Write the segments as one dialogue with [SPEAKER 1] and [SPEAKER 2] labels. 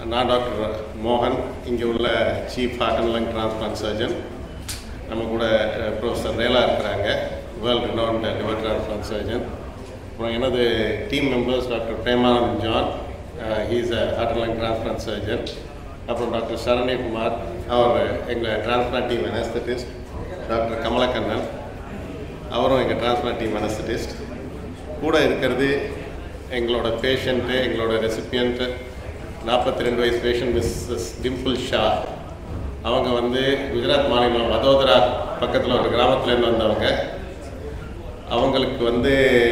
[SPEAKER 1] நான் டாக்டர் மோகன் இங்கே உள்ள chief heart and lung transplant surgeon நம்ம கூட ப்ரொஃபஸர் ரேலா இருக்கிறாங்க world renowned liver transplant surgeon அப்புறம் எனது team members doctor Premanand John he's a heart and lung transplant surgeon அப்புறம் டாக்டர் சரண்யகுமார் அவர் எங்கள் transplant team anaesthetist doctor Kamalakannan அவரும் எங்கள் டிரான்ஸ்பிளான்ட் டீம் அனஸ்தட்டிஸ்ட் கூட இருக்கிறது எங்களோட பேஷண்ட்டு எங்களோட ரெசிபியண்ட்டு நாற்பத்தி ரெண்டு வயசு பேஷண்ட் மிஸ்ஸஸ் டிம்பிள் ஷா அவங்க வந்து குஜராத் மாநிலம் வதோதரா பக்கத்தில் ஒரு கிராமத்துலேருந்து வந்தவங்க அவங்களுக்கு வந்து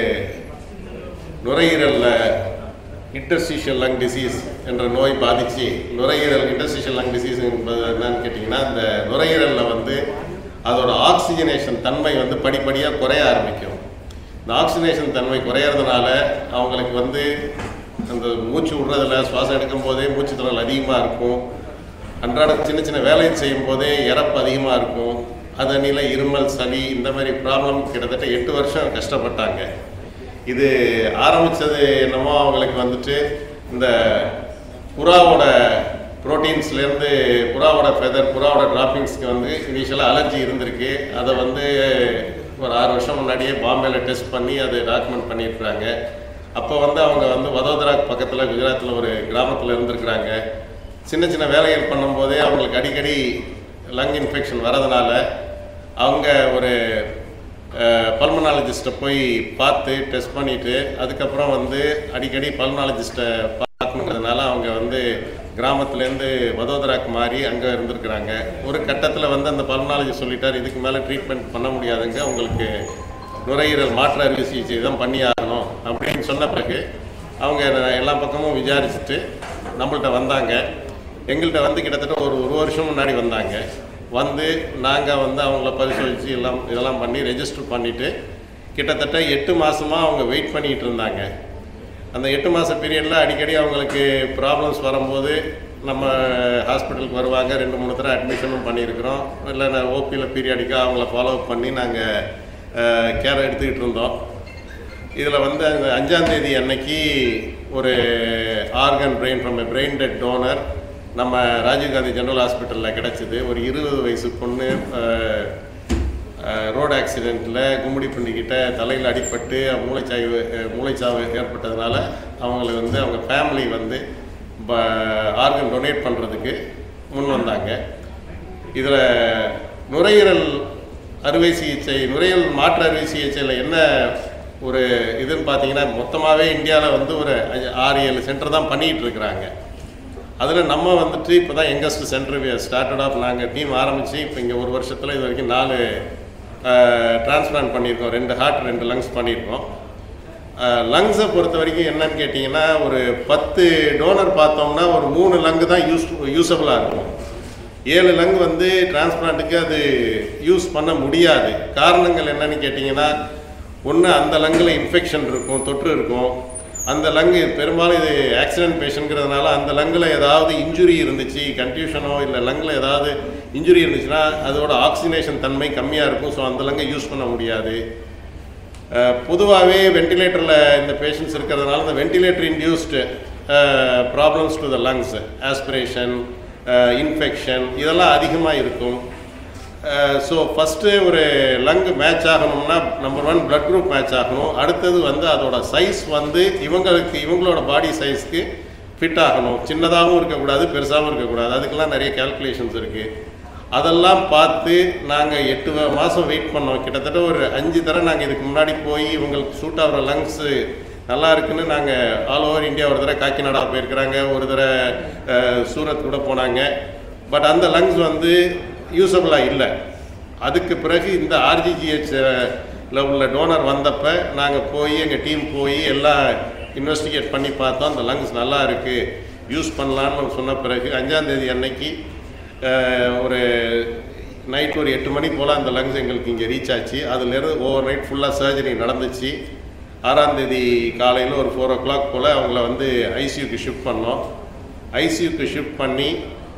[SPEAKER 1] நுரையீரலில் இன்டர்ஸ்டிஷியல் லங் டிசீஸ் என்ற நோய் பாதித்து நுரையீரல் இன்டர்ஸ்டிஷியல் லங் டிசீஸ் என்பது என்னன்னு கேட்டிங்கன்னா அந்த நுரையீரலில் வந்து அதோட ஆக்சிஜனேஷன் தன்மை வந்து படிப்படியாக குறைய ஆரம்பிக்கும் இந்த ஆக்சிஜனேஷன் தன்மை குறையிறதுனால அவங்களுக்கு வந்து அந்த மூச்சு விடுறதுல சுவாசம் எடுக்கும் போதே மூச்சு திறல் அதிகமாக இருக்கும் அன்றாட சின்ன சின்ன வேலையை செய்யும் போதே இறப்பு அதிகமாக இருக்கும் அதனில இருமல் சளி இந்த மாதிரி ப்ராப்ளம் கிட்டத்தட்ட எட்டு வருஷம் கஷ்டப்பட்டாங்க இது ஆரம்பித்தது என்னமோ அவங்களுக்கு வந்துட்டு இந்த புறாவோட ப்ரோட்டீன்ஸ்லேருந்து புறாவோட ஃபெதர் புறாவோட டிராப்பிங்ஸ்க்கு வந்து இனிஷியலாக அலர்ஜி இருந்திருக்கு அதை வந்து ஒரு ஆறு வருஷம் முன்னாடியே பாம்பேல டெஸ்ட் பண்ணி அதை டாக்குமெண்ட் பண்ணியிருக்கிறாங்க அப்போ வந்து அவங்க வந்து வதோதரா பக்கத்தில் குஜராத்தில் ஒரு கிராமத்தில் இருந்திருக்கிறாங்க சின்ன சின்ன வேலைகள் பண்ணும்போதே அவங்களுக்கு அடிக்கடி லங் இன்ஃபெக்ஷன் வரதுனால அவங்க ஒரு பல்மனாலஜிஸ்ட்டை போய் பார்த்து டெஸ்ட் பண்ணிவிட்டு அதுக்கப்புறம் வந்து அடிக்கடி பல்மனாலஜிஸ்ட்டை பார்க்கணுங்கிறதுனால அவங்க வந்து கிராமத்துலேருந்து வதோதராக்கு மாறி அங்கே இருந்திருக்கிறாங்க ஒரு கட்டத்தில் வந்து அந்த பல்மனாலஜி சொல்லிட்டார் இதுக்கு மேலே ட்ரீட்மெண்ட் பண்ண முடியாதுங்க உங்களுக்கு நுரையீரல் மாற்று அறுவை சிகிச்சை தான் பண்ணி ஆகணும் அப்படின்னு சொன்ன பிறகு அவங்க எல்லா பக்கமும் விசாரிச்சுட்டு நம்மள்ட்ட வந்தாங்க எங்கள்கிட்ட வந்து கிட்டத்தட்ட ஒரு ஒரு வருஷம் முன்னாடி வந்தாங்க வந்து நாங்கள் வந்து அவங்கள பரிசோதித்து எல்லாம் இதெல்லாம் பண்ணி ரெஜிஸ்டர் பண்ணிவிட்டு கிட்டத்தட்ட எட்டு மாதமாக அவங்க வெயிட் பண்ணிகிட்டு இருந்தாங்க அந்த எட்டு மாத பீரியடில் அடிக்கடி அவங்களுக்கு ப்ராப்ளம்ஸ் வரும்போது நம்ம ஹாஸ்பிட்டலுக்கு வருவாங்க ரெண்டு மூணு தடவை அட்மிஷனும் பண்ணியிருக்கிறோம் இல்லை ஓபியில் பீரியாடிக்காக அவங்கள ஃபாலோ பண்ணி நாங்கள் கேர் எடுத்துக்கிட்டு இருந்தோம் இதில் வந்து அந்த அஞ்சாந்தேதி அன்னைக்கு ஒரு organ brain from a brain dead toner நம்ம ராஜீவ்காந்தி ஜெனரல் ஹாஸ்பிட்டலில் கிடச்சிது ஒரு இருபது வயசு பொண்ணு ரோடு ஆக்சிடெண்ட்டில் கும்மிடி பண்ணிக்கிட்ட தலையில் அடிபட்டு மூளைச்சாய்வு மூளைச்சாவு ஏற்பட்டதுனால அவங்களுக்கு வந்து அவங்க ஃபேமிலி வந்து ஆர்கன் டொனேட் பண்ணுறதுக்கு முன் வந்தாங்க இதில் நுரையீரல் அறுவை சிகிச்சை நுரையீரல் மாற்று அறுவை சிகிச்சையில் என்ன ஒரு இதுன்னு பார்த்தீங்கன்னா மொத்தமாகவே இந்தியாவில் வந்து ஒரு ஆறு ஏழு சென்டர் தான் பண்ணிகிட்டு இருக்கிறாங்க அதில் நம்ம வந்துட்டு இப்போ தான் யங்கஸ்ட் சென்டர் ஸ்டார்டட் ஆஃப் நாங்கள் டீம் ஆரம்பித்து இப்போ இங்கே ஒரு வருஷத்தில் இது வரைக்கும் நாலு டிரான்ஸ்பிளான்ட் பண்ணியிருக்கோம் ரெண்டு ஹார்ட் ரெண்டு லங்ஸ் பண்ணியிருக்கோம் லங்ஸை பொறுத்த வரைக்கும் என்னன்னு கேட்டிங்கன்னா ஒரு பத்து டோனர் பார்த்தோம்னா ஒரு மூணு லங்கு தான் யூஸ் யூஸபிளாக இருக்கும் ஏழு லங் வந்து டிரான்ஸ்பிளான்ட்டுக்கு அது யூஸ் பண்ண முடியாது காரணங்கள் என்னன்னு கேட்டிங்கன்னா ஒன்று அந்த லங்கில் இன்ஃபெக்ஷன் இருக்கும் தொற்று இருக்கும் அந்த லங்கு பெரும்பாலும் இது ஆக்சிடென்ட் பேஷண்ட்ங்கிறதுனால அந்த லங்கில் ஏதாவது இன்ஜுரி இருந்துச்சு கன்ஃபியூஷனோ இல்லை லங்கில் ஏதாவது இன்ஜுரி இருந்துச்சுன்னா அதோட ஆக்சிஜனேஷன் தன்மை கம்மியாக இருக்கும் ஸோ அந்த லங்கை யூஸ் பண்ண முடியாது பொதுவாகவே வென்டிலேட்டரில் இந்த பேஷண்ட்ஸ் இருக்கிறதுனால இந்த ventilator induced problems to the lungs aspiration infection இதெல்லாம் அதிகமாக இருக்கும் ஸோ ஃபஸ்ட்டு ஒரு லங் மேட்ச் ஆகணும்னா number one blood group match ஆகணும் அடுத்தது வந்து அதோட சைஸ் வந்து இவங்களுக்கு இவங்களோட பாடி சைஸ்க்கு ஃபிட் ஆகணும் சின்னதாகவும் இருக்கக்கூடாது பெருசாகவும் இருக்கக்கூடாது அதுக்கெல்லாம் நிறைய கேல்குலேஷன்ஸ் இருக்குது அதெல்லாம் பார்த்து நாங்கள் எட்டு மாதம் வெயிட் பண்ணோம் கிட்டத்தட்ட ஒரு அஞ்சு தடவை நாங்கள் இதுக்கு முன்னாடி போய் இவங்களுக்கு சூட் ஆகிற லங்ஸு நல்லா இருக்குன்னு நாங்கள் ஆல் ஓவர் இந்தியா ஒரு தடவை காக்கிநாடா போயிருக்கிறாங்க ஒரு தடவை சூரத் கூட போனாங்க பட் அந்த லங்ஸ் வந்து யூஸபிளாக இல்லை அதுக்கு பிறகு இந்த ஆர்ஜிஜிஹெச்சில் உள்ள டோனர் வந்தப்போ நாங்கள் போய் எங்கள் டீம் போய் எல்லாம் இன்வெஸ்டிகேட் பண்ணி பார்த்தோம் அந்த லங்ஸ் நல்லா இருக்குது யூஸ் பண்ணலான்னு சொன்ன பிறகு அஞ்சாந்தேதி அன்னைக்கு ஒரு நைட் ஒரு எட்டு மணி போல் அந்த லங்ஸ் எங்களுக்கு இங்கே ரீச் ஆச்சு அதுலேருந்து ஓவர் நைட் ஃபுல்லாக சர்ஜரி நடந்துச்சு ஆறாந்தேதி காலையில் ஒரு ஃபோர் ஓ கிளாக் போல் அவங்கள வந்து ஐசியூக்கு ஷிஃப்ட் பண்ணோம் ஐசியூக்கு ஷிஃப்ட் பண்ணி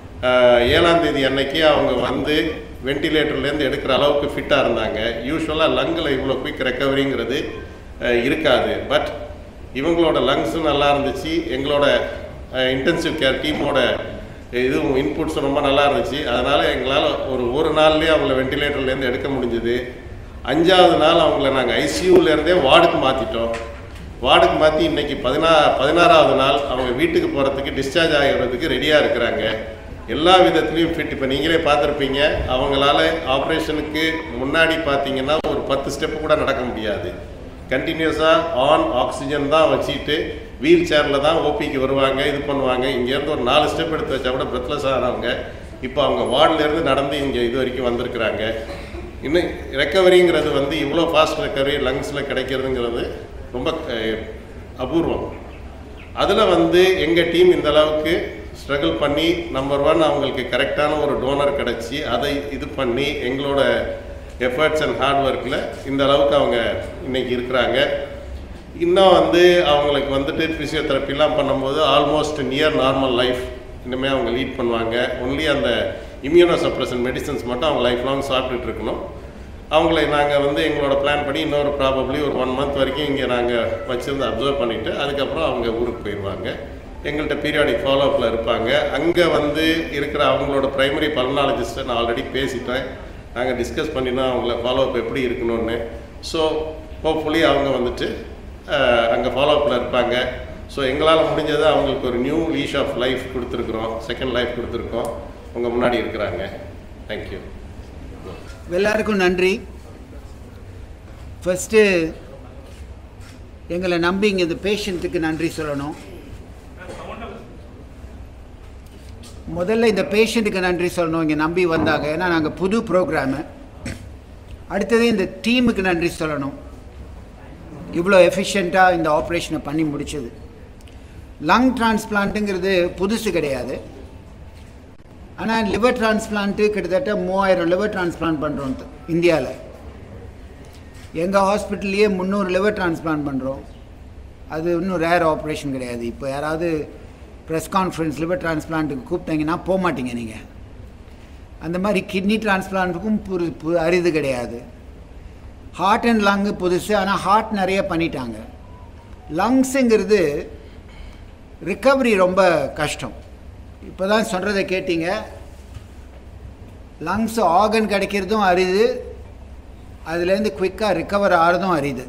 [SPEAKER 1] ஏழாம் தேதி அன்னைக்கு அவங்க வந்து வென்டிலேட்டர்லேருந்து எடுக்கிற அளவுக்கு ஃபிட்டாக இருந்தாங்க யூஸ்வலாக லங்கில் இவ்வளோ குயிக் ரெக்கவரிங்கிறது இருக்காது பட் இவங்களோட லங்ஸும் நல்லா இருந்துச்சு எங்களோட இன்டென்சிவ் கேர் டீமோட இதுவும் இன்புட்ஸ் ரொம்ப நல்லா இருந்துச்சு அதனால் எங்களால் ஒரு ஒரு நாள்லேயே அவங்கள வெண்டிலேட்டர்லேருந்து எடுக்க முடிஞ்சது அஞ்சாவது நாள் அவங்கள நாங்கள் ஐசியூலேருந்தே வார்டுக்கு மாற்றிட்டோம் வார்டுக்கு மாற்றி இன்னைக்கு பதினா பதினாறாவது நாள் அவங்க வீட்டுக்கு போகிறதுக்கு டிஸ்சார்ஜ் ஆகிறதுக்கு ரெடியாக இருக்கிறாங்க எல்லா விதத்துலேயும் ஃபிட் இப்போ நீங்களே பார்த்துருப்பீங்க அவங்களால ஆப்ரேஷனுக்கு முன்னாடி பார்த்தீங்கன்னா ஒரு பத்து ஸ்டெப்பு கூட நடக்க முடியாது கண்டினியூஸாக ஆன் ஆக்சிஜன் தான் வச்சுட்டு வீல் சேரில் தான் ஓபிக்கு வருவாங்க இது பண்ணுவாங்க இங்கேருந்து ஒரு நாலு ஸ்டெப் எடுத்து வச்சா கூட பிரெத்லெஸ் ஆனவங்க இப்போ அவங்க வார்டுலேருந்து நடந்து இங்கே இது வரைக்கும் வந்திருக்கிறாங்க இன்னும் ரெக்கவரிங்கிறது வந்து இவ்வளோ ஃபாஸ்ட் ரெக்கவரி லங்ஸில் கிடைக்கிறதுங்கிறது ரொம்ப அஹ், அபூர்வம் அதில் வந்து எங்கள் டீம் இந்த அளவுக்கு ஸ்ட்ரகிள் பண்ணி நம்பர் ஒன் அவங்களுக்கு கரெக்டான ஒரு டோனர் கிடச்சி அதை இது பண்ணி எங்களோட எஃபர்ட்ஸ் அண்ட் ஹார்ட் ஒர்க்கில் இந்த அளவுக்கு அவங்க இன்னைக்கு இருக்கிறாங்க இன்னும் வந்து அவங்களுக்கு வந்துட்டு ஃபிசியோதெரப்பிலாம் பண்ணும்போது ஆல்மோஸ்ட் நியர் நார்மல் லைஃப் இனிமேல் அவங்க லீட் பண்ணுவாங்க ஒன்லி அந்த இம்யூனோ சப்ரஷன் மெடிசன்ஸ் மட்டும் அவங்க லைஃப் லாங் சாப்பிட்டுட்டு இருக்கணும் அவங்களை நாங்கள் வந்து எங்களோட பிளான் படி இன்னொரு ப்ராபப்ளி ஒரு ஒன் மந்த் வரைக்கும் இங்கே நாங்கள் வச்சுருந்து அப்சர்வ் பண்ணிவிட்டு அதுக்கப்புறம் அவங்க ஊருக்கு போயிடுவாங்க எங்கள்கிட்ட பீரியாடிக் ஃபாலோஅப்பில் இருப்பாங்க அங்கே வந்து இருக்கிற அவங்களோட ப்ரைமரி பல்மனாலஜிஸ்ட்டை நான் ஆல்ரெடி பேசிட்டேன் நாங்கள் டிஸ்கஸ் பண்ணினோம் அவங்கள ஃபாலோஅப் எப்படி இருக்கணும்னு ஸோ ஹோப்ஃபுல்லி அவங்க வந்துட்டு அங்கே ஃபாலோஅப்பில் இருப்பாங்க ஸோ எங்களால் முடிஞ்சதை அவங்களுக்கு ஒரு நியூ லீஷ் ஆஃப் லைஃப் கொடுத்துருக்குறோம் செகண்ட் லைஃப் கொடுத்துருக்கோம் உங்கள் முன்னாடி இருக்கிறாங்க தேங்க்யூ
[SPEAKER 2] எல்லாருக்கும் நன்றி ஃபஸ்ட்டு எங்களை நம்பி இங்கே இந்த பேஷண்ட்டுக்கு நன்றி சொல்லணும் முதல்ல இந்த பேஷண்ட்டுக்கு நன்றி சொல்லணும் இங்கே நம்பி வந்தாங்க ஏன்னா நாங்கள் புது ப்ரோக்ராமு அடுத்தது இந்த டீமுக்கு நன்றி சொல்லணும் இவ்வளோ எஃபிஷியண்ட்டாக இந்த ஆப்ரேஷனை பண்ணி முடிச்சது லங் டிரான்ஸ்பிளான்ட்டுங்கிறது புதுசு கிடையாது ஆனால் லிவர் டிரான்ஸ்பிளான்ட்டு கிட்டத்தட்ட மூவாயிரம் லிவர் டிரான்ஸ்பிளான்ட் பண்ணுறோம் இந்தியாவில் எங்கள் ஹாஸ்பிட்டல்லையே முந்நூறு லிவர் டிரான்ஸ்பிளான்ட் பண்ணுறோம் அது இன்னும் ரேர் ஆப்ரேஷன் கிடையாது இப்போ யாராவது ப்ரெஸ் கான்ஃபரன்ஸ் லிவர் டிரான்ஸ்பிளான்ட்டுக்கு கூப்பிட்டீங்கன்னா போக மாட்டீங்க நீங்கள் அந்த மாதிரி கிட்னி டிரான்ஸ்பிளான்ட்டுக்கும் புது பு அரிது கிடையாது ஹார்ட் அண்ட் லங்கு புதுசு ஆனால் ஹார்ட் நிறைய பண்ணிட்டாங்க லங்ஸுங்கிறது ரிக்கவரி ரொம்ப கஷ்டம் இப்போ தான் சொல்கிறத கேட்டீங்க லங்ஸ் ஆர்கன் கிடைக்கிறதும் அரிது அதுலேருந்து குயிக்காக ரிக்கவர் ஆகிறதும் அரிது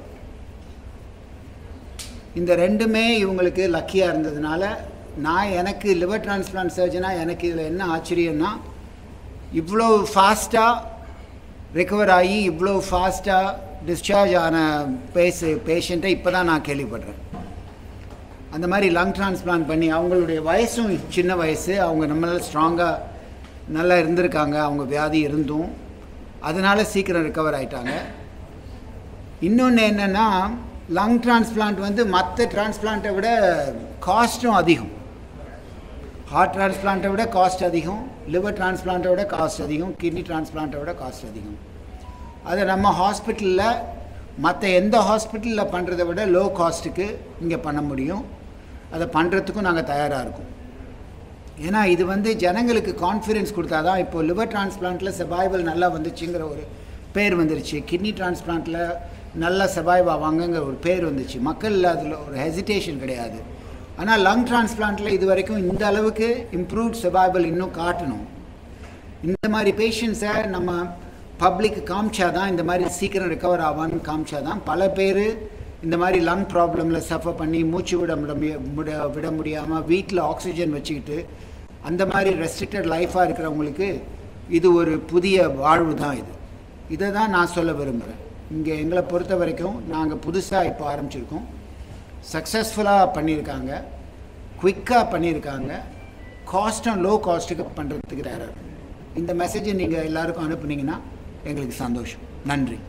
[SPEAKER 2] இந்த ரெண்டுமே இவங்களுக்கு லக்கியாக இருந்ததுனால நான் எனக்கு லிவர் டிரான்ஸ்பிளான்ட் சர்ஜனாக எனக்கு இதில் என்ன ஆச்சரியம்னா இவ்வளோ ஃபாஸ்ட்டாக ரிக்கவர் ஆகி இவ்வளோ ஃபாஸ்ட்டாக டிஸ்சார்ஜ் ஆன பேசு பேஷண்ட்டை இப்போ தான் நான் கேள்விப்படுறேன் அந்த மாதிரி லங் டிரான்ஸ்பிளான்ட் பண்ணி அவங்களுடைய வயசும் சின்ன வயசு அவங்க நம்மளால் ஸ்ட்ராங்காக நல்லா இருந்திருக்காங்க அவங்க வியாதி இருந்தும் அதனால சீக்கிரம் ரிக்கவர் ஆயிட்டாங்க இன்னொன்று என்னென்னா லங் டிரான்ஸ்பிளான்ட் வந்து மற்ற டிரான்ஸ்பிளான்ட்டை விட காஸ்ட்டும் அதிகம் ஹார்ட் டிரான்ஸ்பிளான்ட்டை விட காஸ்ட் அதிகம் லிவர் டிரான்ஸ்பிளான்ட்டை விட காஸ்ட் அதிகம் கிட்னி டிரான்ஸ்பிளான்ட்டை விட காஸ்ட் அதிகம் அதை நம்ம ஹாஸ்பிட்டலில் மற்ற எந்த ஹாஸ்பிட்டலில் பண்ணுறதை விட லோ காஸ்ட்டுக்கு இங்கே பண்ண முடியும் அதை பண்ணுறதுக்கும் நாங்கள் தயாராக இருக்கோம் ஏன்னா இது வந்து ஜனங்களுக்கு கான்ஃபிடென்ஸ் கொடுத்தா தான் இப்போ லிவர் டிரான்ஸ்பிளான்ட்டில் சர்வைவல் நல்லா வந்துச்சுங்கிற ஒரு பேர் வந்துருச்சு கிட்னி டிரான்ஸ்பிளான்ட்டில் நல்லா சர்வைவ் ஆவாங்கங்கிற ஒரு பேர் வந்துச்சு மக்கள் அதில் ஒரு ஹெசிடேஷன் கிடையாது ஆனால் லங் டிரான்ஸ்பிளான்ட்டில் இது வரைக்கும் இந்த அளவுக்கு இம்ப்ரூவ்ட் சர்வைவல் இன்னும் காட்டணும் இந்த மாதிரி பேஷண்ட்ஸை நம்ம பப்ளிக் காமிச்சா தான் இந்த மாதிரி சீக்கிரம் ரிகவர் ஆவான்னு காமிச்சா தான் பல பேர் இந்த மாதிரி லங் ப்ராப்ளமில் சஃபர் பண்ணி மூச்சு விட முடிய முட விட முடியாமல் வீட்டில் ஆக்சிஜன் வச்சுக்கிட்டு அந்த மாதிரி ரெஸ்ட்ரிக்டட் லைஃபாக இருக்கிறவங்களுக்கு இது ஒரு புதிய வாழ்வு தான் இது இதை தான் நான் சொல்ல விரும்புகிறேன் இங்கே எங்களை பொறுத்த வரைக்கும் நாங்கள் புதுசாக இப்போ ஆரம்பிச்சிருக்கோம் சக்ஸஸ்ஃபுல்லாக பண்ணியிருக்காங்க குயிக்காக பண்ணியிருக்காங்க காஸ்ட்டும் லோ காஸ்ட்டுக்கு பண்ணுறதுக்கு தயாராக இருக்கும் இந்த மெசேஜை நீங்கள் எல்லாருக்கும் அனுப்புனீங்கன்னா எங்களுக்கு சந்தோஷம் நன்றி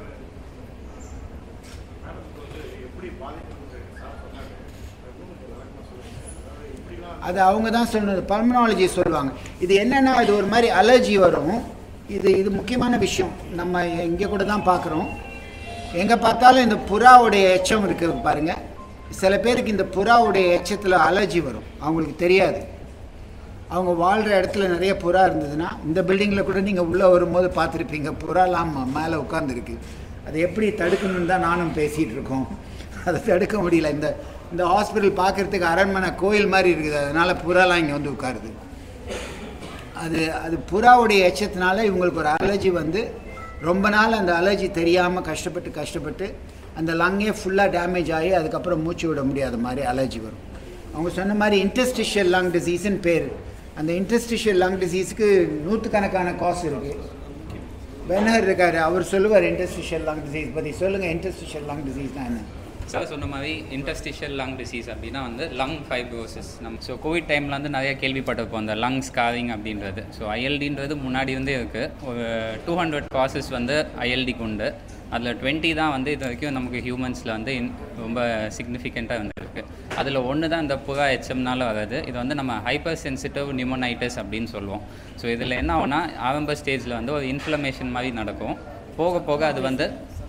[SPEAKER 2] அது அவங்க தான் சொல்லணும் பல்மனாலஜி சொல்லுவாங்க இது என்னென்னா இது ஒரு மாதிரி அலர்ஜி வரும் இது இது முக்கியமான விஷயம் நம்ம இங்கே கூட தான் பார்க்குறோம் எங்கே பார்த்தாலும் இந்த புறாவுடைய எச்சம் இருக்குது பாருங்க சில பேருக்கு இந்த புறாவுடைய எச்சத்தில் அலர்ஜி வரும் அவங்களுக்கு தெரியாது அவங்க வாழ்கிற இடத்துல நிறைய புறா இருந்ததுன்னா இந்த பில்டிங்கில் கூட நீங்கள் உள்ளே வரும்போது பார்த்துருப்பீங்க புறாலாம் ம- மேலே உட்காந்துருக்கு அதை எப்படி தடுக்கணும்னு தான் நானும் பேசிகிட்டு இருக்கோம் அதை தடுக்க முடியல இந்த இந்த ஹாஸ்பிட்டல் பார்க்குறதுக்கு அரண்மனை கோயில் மாதிரி இருக்குது அதனால் புறாலாம் இங்கே வந்து உட்காருது அது அது புறாவுடைய எச்சத்தினால இவங்களுக்கு ஒரு அலர்ஜி வந்து ரொம்ப நாள் அந்த அலர்ஜி தெரியாமல் கஷ்டப்பட்டு கஷ்டப்பட்டு அந்த லங்கே ஃபுல்லாக டேமேஜ் ஆகி அதுக்கப்புறம் மூச்சு விட முடியாத மாதிரி அலர்ஜி வரும் அவங்க சொன்ன மாதிரி இன்டெஸ்டிஷியல் லங் டிசீஸ்னு பேர் அந்த இன்டெஸ்டிஷியல் லங் டிசீஸ்க்கு நூற்றுக்கணக்கான காசு இருக்குது பெனர் இருக்காரு அவர் சொல்லுவார் இன்டெஸ்டிஷியல் லங் டிசீஸ் பற்றி சொல்லுங்கள் இன்டெஸ்டிஷியல் லங் டிசீஸ்னா என்ன
[SPEAKER 3] சார் சொன்ன மாதிரி இன்டர்ஸ்டிஷியல் லங் டிசீஸ் அப்படின்னா வந்து லங் ஃபைப்ரோசிஸ் நம்ம ஸோ கோவிட் டைமில் வந்து நிறைய கேள்விப்பட்டிருப்போம் அந்த லங் ஸ்காரிங் அப்படின்றது ஸோ ஐஎல்டின்றது முன்னாடி வந்து இருக்குது ஒரு டூ ஹண்ட்ரட் காசஸ் வந்து ஐஎல்டிக்கு உண்டு அதில் டுவெண்ட்டி தான் வந்து இது வரைக்கும் நமக்கு ஹியூமன்ஸில் வந்து in- ரொம்ப சிக்னிஃபிகண்ட்டாக வந்துருக்கு அதில் ஒன்று தான் இந்த புகா எச்எம்னால வராது இது வந்து நம்ம ஹைப்பர் சென்சிட்டிவ் நிமோனைட்டிஸ் அப்படின்னு சொல்லுவோம் ஸோ இதில் என்ன ஆகும்னா ஆரம்ப ஸ்டேஜில் வந்து ஒரு இன்ஃப்ளமேஷன் மாதிரி நடக்கும் போக போக அது வந்து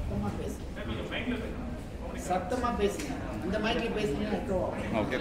[SPEAKER 2] சத்தமாக பேசுங்க அந்த மைக்கில் பேசுனீங்கன்னா
[SPEAKER 3] ஓகே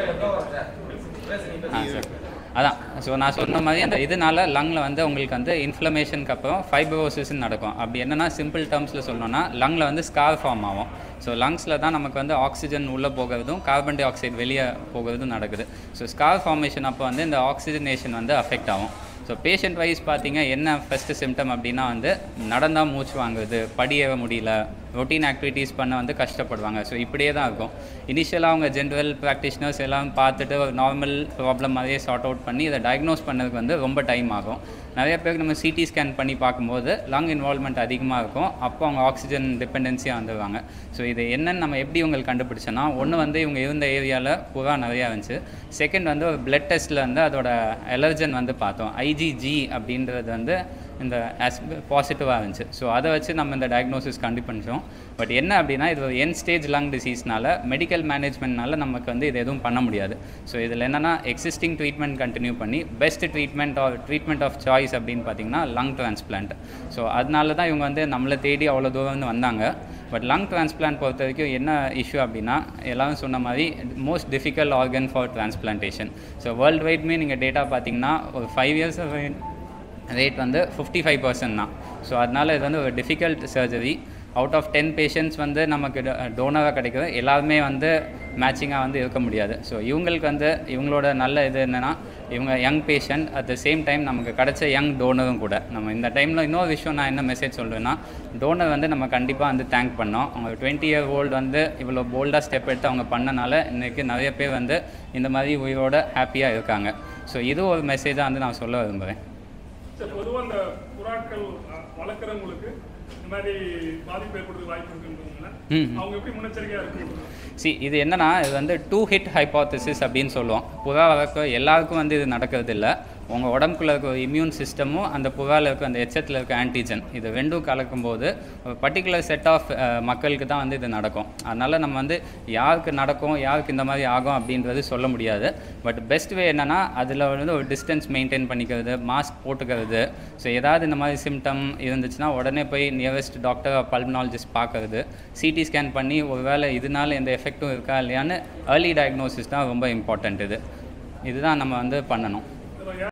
[SPEAKER 3] ஆ சார் அதான் ஸோ நான் சொன்ன மாதிரி அந்த இதனால லங்கில் வந்து உங்களுக்கு வந்து இன்ஃப்ளமேஷனுக்கு அப்புறம் ஃபைப்ரோசிஸ்ன்னு நடக்கும் அப்படி என்னன்னா சிம்பிள் டேர்ம்ஸில் சொல்லணும்னா லங்கில் வந்து ஸ்கார் ஃபார்ம் ஆகும் ஸோ லங்ஸில் தான் நமக்கு வந்து ஆக்சிஜன் உள்ளே போகிறதும் கார்பன் டை ஆக்சைடு வெளியே போகிறதும் நடக்குது ஸோ ஸ்கார் ஃபார்மேஷன் அப்போ வந்து இந்த ஆக்சிஜனேஷன் வந்து அஃபெக்ட் ஆகும் ஸோ பேஷண்ட் வைஸ் பார்த்தீங்க என்ன ஃபஸ்ட்டு சிம்டம் அப்படின்னா வந்து நடந்தால் மூச்சு வாங்குறது படியேற முடியல ரொட்டீன் ஆக்டிவிட்டீஸ் பண்ண வந்து கஷ்டப்படுவாங்க ஸோ இப்படியே தான் இருக்கும் இனிஷியலாக அவங்க ஜென்ரல் ப்ராக்டிஷனர்ஸ் எல்லாம் பார்த்துட்டு ஒரு நார்மல் ப்ராப்ளம் மாதிரியே சார்ட் அவுட் பண்ணி இதை டயக்னோஸ் பண்ணதுக்கு வந்து ரொம்ப டைம் ஆகும் நிறைய பேருக்கு நம்ம சிடி ஸ்கேன் பண்ணி பார்க்கும்போது லங் இன்வால்மெண்ட் அதிகமாக இருக்கும் அப்போ அவங்க ஆக்சிஜன் டிபெண்டன்சியாக வந்துடுவாங்க ஸோ இது என்னன்னு நம்ம எப்படி உங்களுக்கு கண்டுபிடிச்சோன்னா ஒன்று வந்து இவங்க இருந்த ஏரியாவில் புறா நிறையா இருந்துச்சு செகண்ட் வந்து ஒரு பிளட் டெஸ்ட்டில் வந்து அதோட எலர்ஜன் வந்து பார்த்தோம் ஐஜிஜி அப்படின்றது வந்து இந்த ஆஸ் பாசிட்டிவாக இருந்துச்சு ஸோ அதை வச்சு நம்ம இந்த டயக்னோசிஸ் கண்டுபிடிச்சோம் பட் என்ன அப்படின்னா இது ஒரு என் ஸ்டேஜ் லங் டிசீஸ்னால மெடிக்கல் மேனேஜ்மெண்ட்னால நமக்கு வந்து இது எதுவும் பண்ண முடியாது ஸோ இதில் என்னென்னா எக்ஸிஸ்டிங் ட்ரீட்மெண்ட் கண்டினியூ பண்ணி best treatment or treatment of choice அப்படின்னு பார்த்தீங்கன்னா லங் டிரான்ஸ்பிளான்ட் ஸோ அதனால தான் இவங்க வந்து நம்மளை தேடி அவ்வளோ தூரம் வந்து வந்தாங்க பட் லங் டிரான்ஸ்பிளான்ட் பொறுத்த வரைக்கும் என்ன இஷ்யூ அப்படின்னா எல்லாரும் சொன்ன மாதிரி most difficult organ for transplantation so world வைட்மே நீங்கள் டேட்டா பார்த்தீங்கன்னா ஒரு ஃபைவ் இயர்ஸ் ரேட் வந்து ஃபிஃப்டி ஃபைவ் பர்சன்ட் தான் ஸோ அதனால் இது வந்து ஒரு difficult surgery out of ten patients வந்து நமக்கு டோனராக கிடைக்கிறது எல்லாருமே வந்து மேட்சிங்காக வந்து இருக்க முடியாது ஸோ இவங்களுக்கு வந்து இவங்களோட நல்ல இது என்னென்னா இவங்க young patient at the same time நமக்கு கிடைச்ச யங் டோனரும் கூட நம்ம இந்த டைமில் இன்னொரு விஷயம் நான் என்ன மெசேஜ் சொல்கிறேன்னா டோனர் வந்து நம்ம கண்டிப்பாக வந்து தேங்க் பண்ணோம் அவங்க டுவெண்ட்டி இயர் ஓல்டு வந்து இவ்வளோ போல்டாக ஸ்டெப் எடுத்து அவங்க பண்ணனால இன்றைக்கி நிறைய பேர் வந்து இந்த மாதிரி உயிரோட ஹாப்பியாக இருக்காங்க ஸோ இது ஒரு மெசேஜாக வந்து நான் சொல்ல விரும்புகிறேன்
[SPEAKER 4] சரி பொதுவாக இந்த புறாக்கள் அஹ், வளர்க்குறவங்களுக்கு இந்த மாதிரி பாதிப்பு ஏற்படுறது வாய்ப்பு இருக்குன்றதுனால
[SPEAKER 3] ம்.
[SPEAKER 4] அவங்க எப்படி முன்னெச்சரிக்கையாக இருக்கணும்
[SPEAKER 3] சி இது என்னன்னா இது வந்து டூ ஹிட் ஹைபாத்தசிஸ் அப்படின்னு சொல்லுவோம் புறா வளர்க்க எல்லாருக்கும் வந்து இது நடக்கிறது இல்லை உங்கள் உடம்புக்குள்ள இருக்க இம்யூன் சிஸ்டமும் அந்த புறாவில் இருக்க அந்த எச்சத்தில் இருக்க ஆன்டிஜன் இது ரெண்டும் கலக்கும்போது ஒரு பர்டிகுலர் செட் ஆஃப் மக்களுக்கு தான் வந்து இது நடக்கும் அதனால் நம்ம வந்து யாருக்கு நடக்கும் யாருக்கு இந்த மாதிரி ஆகும் அப்படின்றது சொல்ல முடியாது பட் பெஸ்ட் வே என்னென்னா அதில் வந்து ஒரு டிஸ்டன்ஸ் மெயின்டைன் பண்ணிக்கிறது மாஸ்க் போட்டுக்கிறது ஸோ ஏதாவது இந்த மாதிரி சிம்டம் இருந்துச்சுன்னா உடனே போய் நியரஸ்ட் டாக்டர் பல்மனாலஜிஸ்ட் பார்க்கறது சிடி ஸ்கேன் பண்ணி ஒருவேளை இதனால எந்த எஃபெக்ட்டும் இருக்கா இல்லையான்னு ஏர்லி டயக்னோசிஸ் தான் ரொம்ப இம்பார்ட்டண்ட் இது இதுதான் நம்ம வந்து பண்ணணும்